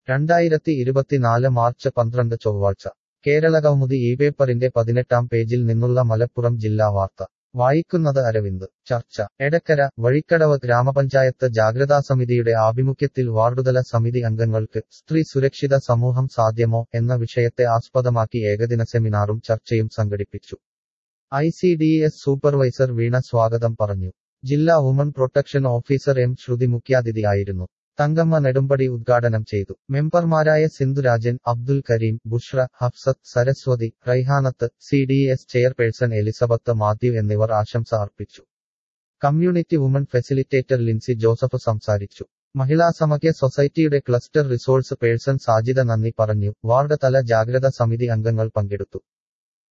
രണ്ടായിരത്തി ഇരുപത്തിനാല് മാർച്ച് പന്ത്രണ്ട് ചൊവ്വാഴ്ച കേരളകൗമുദി ഈ പേപ്പറിന്റെ പതിനെട്ടാം പേജിൽ നിന്നുള്ള മലപ്പുറം ജില്ലാ വാർത്ത വായിക്കുന്നത് അരവിന്ദ് ചർച്ച എടക്കര വഴിക്കടവ് ഗ്രാമപഞ്ചായത്ത് ജാഗ്രതാ സമിതിയുടെ ആഭിമുഖ്യത്തിൽ വാർഡുതല സമിതി അംഗങ്ങൾക്ക് സ്ത്രീ സുരക്ഷിത സമൂഹം സാധ്യമോ എന്ന വിഷയത്തെ ആസ്പദമാക്കി ഏകദിന സെമിനാറും ചർച്ചയും സംഘടിപ്പിച്ചു I C D S supervisor Veena സ്വാഗതം പറഞ്ഞു ജില്ലാ woman protection officer M Sruthi മുഖ്യാതിഥിയായിരുന്നു തങ്കമ്മ നെടുമ്പടി ഉദ്ഘാടനം ചെയ്തു മെമ്പർമാരായ Sindhurajan Abdul Kareem Bushra Hafsath Saraswathi Raihanath C D S chairperson Elizabeth Mathew എന്നിവർ ആശംസ അർപ്പിച്ചു community woman facilitator Lincy Joseph സംസാരിച്ചു മഹിളാ സമഗ്യ സൊസൈറ്റിയുടെ ക്ലസ്റ്റർ റിസോഴ്സ് പേഴ്സൺ സാജിദ നന്ദി പറഞ്ഞു വാർഡ് തല ജാഗ്രത സമിതി അംഗങ്ങൾ പങ്കെടുത്തു